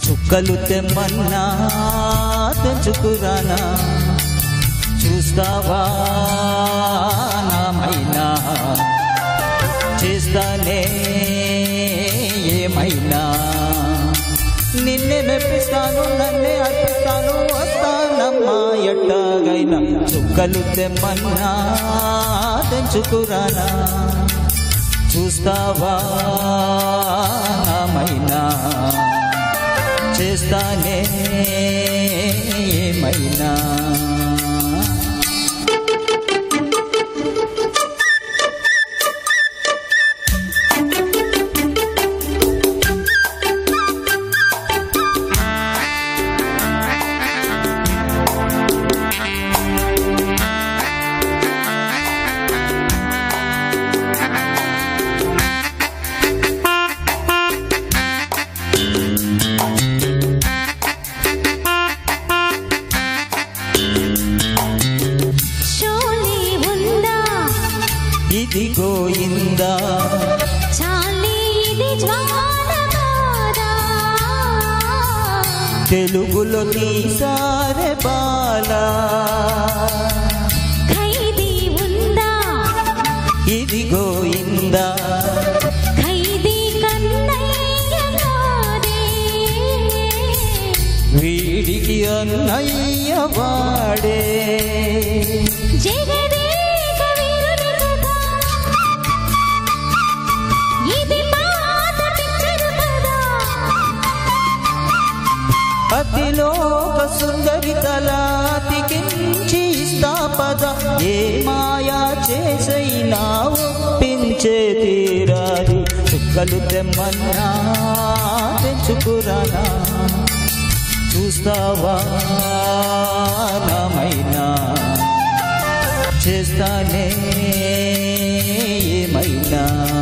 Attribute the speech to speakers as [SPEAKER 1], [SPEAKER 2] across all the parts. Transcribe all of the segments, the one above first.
[SPEAKER 1] చుక్కలు తెమ్మన్నా తెంచుకురానా చూస్తావా నామైనా చేస్తానే ఏమైనా నిన్నే మెప్పిస్తాను నన్నే అర్పిస్తాను వస్తానమ్మా ఎట్టాగైనా చుక్కలు తెమ్మన్నా తెంచుకురానా చూస్తావా నామైనా చేస్తానే ఏమైనా
[SPEAKER 2] షోలే ఉందా
[SPEAKER 1] ఇది గోయిందా
[SPEAKER 2] చాలే ఇది జ్వాల కాదా
[SPEAKER 1] తెలుగులో తీసారే బాలా
[SPEAKER 2] ఖైదీ ఉందా
[SPEAKER 1] ఇది గోయిందా
[SPEAKER 2] ఖైదీ కన్నయ్య కాదే
[SPEAKER 1] వీడికి అన్నయ్య వాడే
[SPEAKER 2] జగదేక వీరుని కథ ఇది పాత పిక్చరు కదా
[SPEAKER 1] అతిలోక సుందరి తలాతికించి ఇస్తా పద ఏ మాయా చేసైనా ఒప్పించే తీరాలి చుక్కలు తెమ్మన్నా తెచ్చుకురానా చూస్తావా నామైనా చేస్తానే ఏమైనా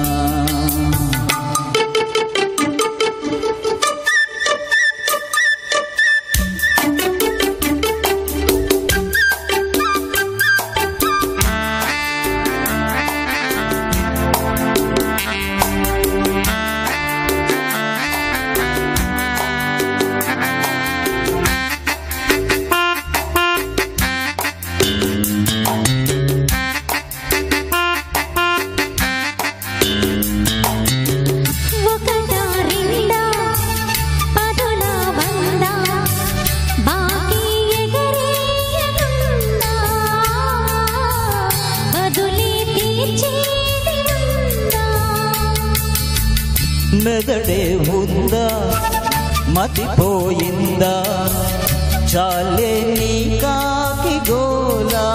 [SPEAKER 2] ఒకటా రెండా పదుల వంద బాకీ ఎగరేయనున్నా బదులే తీర్చేది ఉందా
[SPEAKER 1] మెదడే ఉందా మతిపోయిందా చాలే నీ కాకి గోలా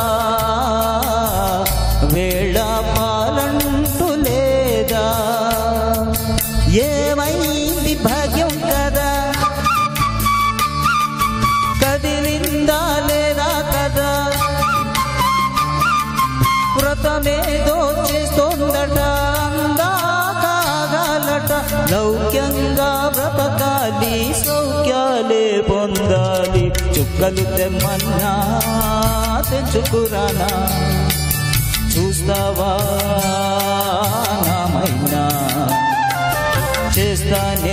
[SPEAKER 1] వేళ పాలంటూ లేదా ఏమైంది భాగ్యం కదా కదిలిందా లేదా కదా వ్రతమేదో చేస్తోందట అందాకాగాలట లౌక్యంగా బ్రతకాలి సౌఖ్యాలే పొందాలి చుక్కలు తెమ్మన్నా తెచ్చుకురానా చూస్తావా నామైనా చేస్తానే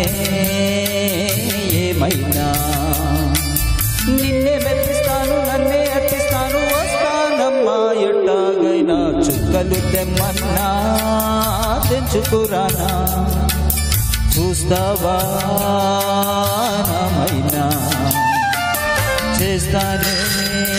[SPEAKER 1] ఏమైనా నిన్నే మెప్పిస్తాను నన్నే అర్పిస్తాను వస్తానమ్మా ఎట్టాగైనా చుక్కలు తెమ్మన్నా తెంచుకురానా చూస్తావా నామైనా చేస్తానే